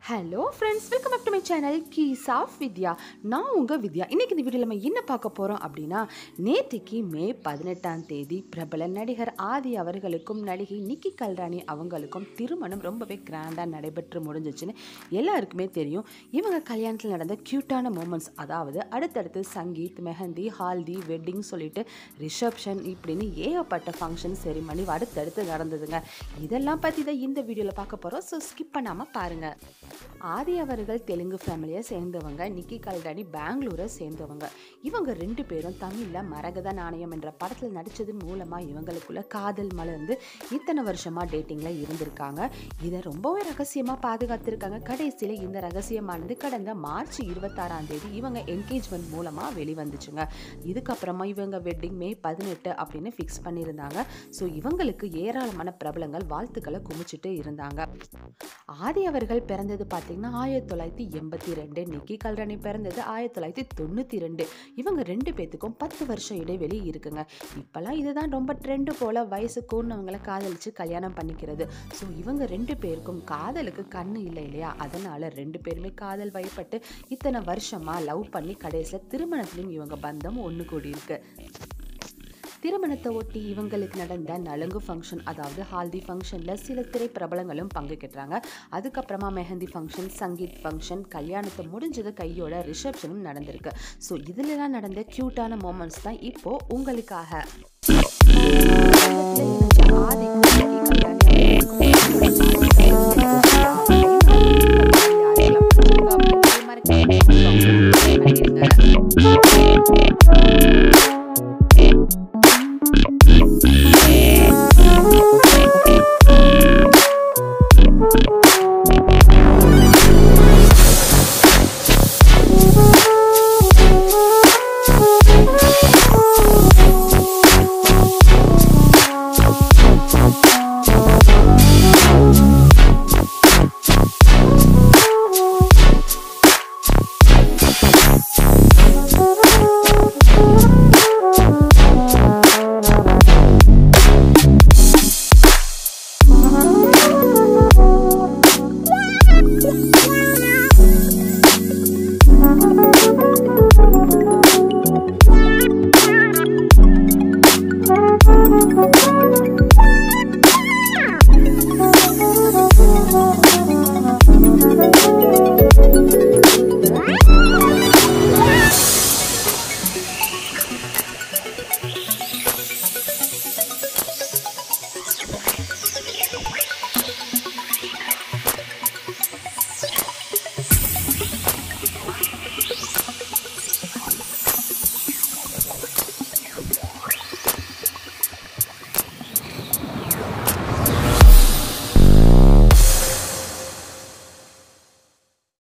hello friends welcome back to my channel keys of Vidya நான் உங்கள் வித்யா இன்றைக்கி இந்த வீடியோவில் நம்ம என்ன பார்க்க போகிறோம் அப்படின்னா நேத்திக்கு மே பதினெட்டாம் தேதி பிரபல நடிகர் ஆதி அவர்களுக்கும் நடிகை நிக்கி கல்ராணி அவங்களுக்கும் திருமணம் ரொம்பவே கிராண்டாக நடைபெற்று முடிஞ்சிச்சுன்னு எல்லாருக்குமே தெரியும் இவங்க கல்யாணத்தில் நடந்த க்யூட்டான மூமெண்ட்ஸ் அதாவது அடுத்தடுத்து சங்கீத் மெஹந்தி ஹால்தி வெட்டிங் சொல்லிட்டு ரிசப்ஷன் இப்படின்னு ஏகப்பட்ட ஃபங்க்ஷன் செரிமனி அடுத்தடுத்து நடந்ததுங்க இதெல்லாம் பற்றி தான் இந்த வீடியோவில் பார்க்க போகிறோம் ஸோ ஸ்கிப் பண்ணாமல் பாருங்கள் ஆதி அவர்கள் தெலுங்கு ஃபேமிலியை சேர்ந்தவங்க நிக்கி கல்ராணி பெங்களூரை சேர்ந்தவங்க இவங்க ரெண்டு பேரும் தமிழில் மரகத நாணயம் என்ற படத்தில் நடித்ததன் மூலமாக இவங்களுக்குள்ள காதல் மலர்ந்து இத்தனை வருஷமாக டேட்டிங்கில் இருந்திருக்காங்க இதை ரொம்பவே ரகசியமாக பாதுகாத்திருக்காங்க கடைசியில் இந்த ரகசியமானது கடந்த மார்ச் இருபத்தாறாம் தேதி இவங்க என்கேஜ்மெண்ட் மூலமாக வெளிவந்துச்சுங்க இதுக்கப்புறமா இவங்க வெட்டிங் மே பதினெட்டு அப்படின்னு ஃபிக்ஸ் பண்ணியிருந்தாங்க ஸோ இவங்களுக்கு ஏராளமான பிரபலங்கள் வாழ்த்துக்களை குமிச்சிட்டு இருந்தாங்க ஆதி அவர்கள் பிறந்தது பார்த்தீங்கன்னா ஆயிரத்தி தொள்ளாயிரத்தி எண்பத்தி ரெண்டு நிக்கி கல்ராணி பிறந்தது ஆயிரத்தி தொள்ளாயிரத்தி தொண்ணூற்றி ரெண்டு இவங்க ரெண்டு பேத்துக்கும் பத்து வருஷம் இடைவெளி இருக்குங்க இப்போல்லாம் இதுதான் ரொம்ப ட்ரெண்டு போல் வயசு கூர்னவங்களை காதலிச்சு கல்யாணம் பண்ணிக்கிறது ஸோ இவங்க ரெண்டு பேருக்கும் காதலுக்கு கண்ணு இல்லை இல்லையா அதனால ரெண்டு பேருமே காதல் வயப்பட்டு இத்தனை வருஷமா லவ் பண்ணி கடைசியில் திருமணத்திலையும் இவங்க பந்தம் ஒன்று கூடியிருக்கு திருமணத்தை ஒட்டி இவங்களுக்கு நடந்த நலுங்கு ஃபங்க்ஷன் அதாவது ஹால்தி ஃபங்க்ஷனில் சில திரைப்பிரபலங்களும் பங்குபெற்றாங்க அதுக்கப்புறமா மெஹந்தி ஃபங்க்ஷன் சங்கீத் ஃபங்க்ஷன் கல்யாணத்தை முடிஞ்சது கையோட ரிசப்ஷனும் நடந்திருக்கு ஸோ இதுலலாம் நடந்த க்யூட்டான மூமெண்ட்ஸ் தான் இப்போ உங்களுக்காக ஆதிக்கும்